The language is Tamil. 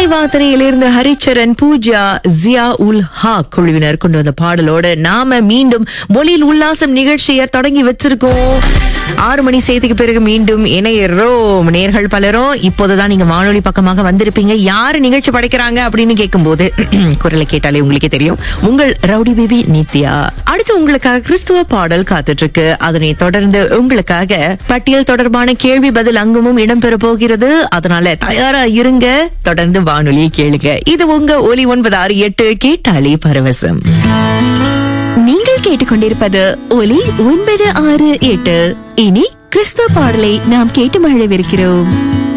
தலைவா திரையிலிருந்து ஹரிச்சரன் பூஜா ஜியா உல் ஹா குழுவினர் கொண்டு வந்த பாடலோட நாம மீண்டும் மொழியில் உல்லாசம் நிகழ்ச்சியை தொடங்கி வச்சிருக்கோம் ஆறு மணி செய்திக்கு பிறகு மீண்டும் இணையறோம் நேர்கள் பலரும் இப்போதுதான் நீங்க வானொலி பக்கமாக வந்திருப்பீங்க யாரு நிகழ்ச்சி படைக்கிறாங்க அப்படின்னு கேட்கும்போது குரலை கேட்டாலே உங்களுக்கே தெரியும் உங்கள் ரவுடி பேபி நித்யா அடுத்து உங்களுக்காக கிறிஸ்துவ பாடல் காத்துட்டு இருக்கு அதனை தொடர்ந்து உங்களுக்காக பட்டியல் தொடர்பான கேள்வி பதில் அங்கமும் இடம்பெற போகிறது அதனால தயாரா இருங்க தொடர்ந்து வானொலியை கேளுங்க இது உங்க ஒலி ஒன்பது ஆறு எட்டு கேட்டாலே பரவசம் நீங்கள் கேட்டுக்கொண்டிருப்பது ஒலி ஒன்பது ஆறு எட்டு இனி கிறிஸ்துவ பாடலை நாம் கேட்டு மழவிருக்கிறோம்